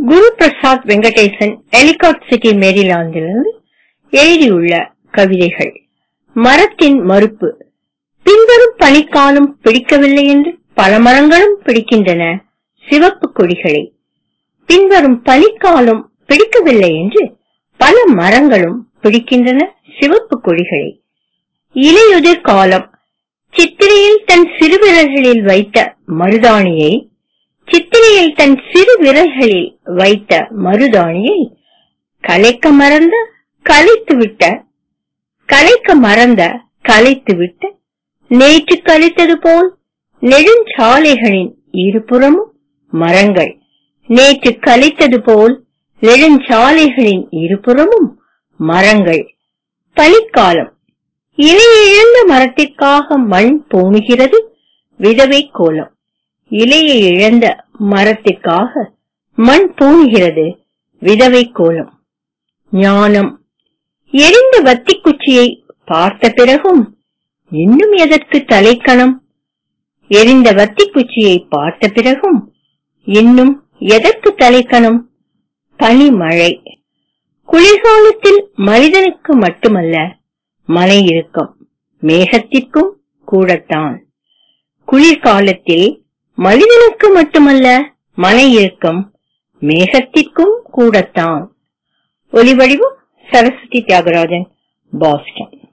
குரு Prasad Venkatesan Ellicott City மேரிலாந்திலிருந்து எழுதியுள்ள கவிதைகள் மரத்தின் மறுப்பு பின்வரும் பனிக்காலம் பிடிக்கவில்லை என்று பல மரங்களும் பிடிக்கின்றன சிவப்பு கொடிகளை பின்வரும் பனிக்காலம் பிடிக்கவில்லை என்று பல மரங்களும் பிடிக்கின்றன சிவப்பு கொடிகளை இலையுதிர் காலம் சித்திரையில் தன் சிறு விரல்களில் வைத்த மருதாணியை சித்திரையில் தன் சிறு விரல்களில் வைத்த மருதாணியை கலைக்க மறந்த கலைத்து விட்ட கலைக்க மறந்த கலைத்து விட்ட நேற்று கழித்தது போல் நெடுஞ்சாலைகளின் இருபுறமும் மரங்கள் நேற்று கழித்தது போல் நெடுஞ்சாலைகளின் இருபுறமும் மரங்கள் பனிக்காலம் இலையிழந்த மரத்திற்காக மண் பூணுகிறது விதவை கோலம் இலையை இழந்த மரத்திற்காக மண் பூணுகிறது விதவை கோலம் ஞானம் எரிந்த வத்தி குச்சியை பார்த்த பிறகும் இன்னும் எதற்கு தலைக்கணம் எரிந்த வத்தி குச்சியை பார்த்த பிறகும் இன்னும் எதற்கு தலைக்கணம் பனிமழை குளிர்காலத்தில் மனிதனுக்கு மட்டுமல்ல மழை இருக்கும் மேகத்திற்கும் கூடத்தான் குளிர்காலத்தில் மனிதனுக்கு மட்டுமல்ல மழை இருக்கும் மேகத்திற்கும் கூடத்தான் ஒலிவடிவம் சரஸ்வதி தியாகராஜன் பாஸ்டன்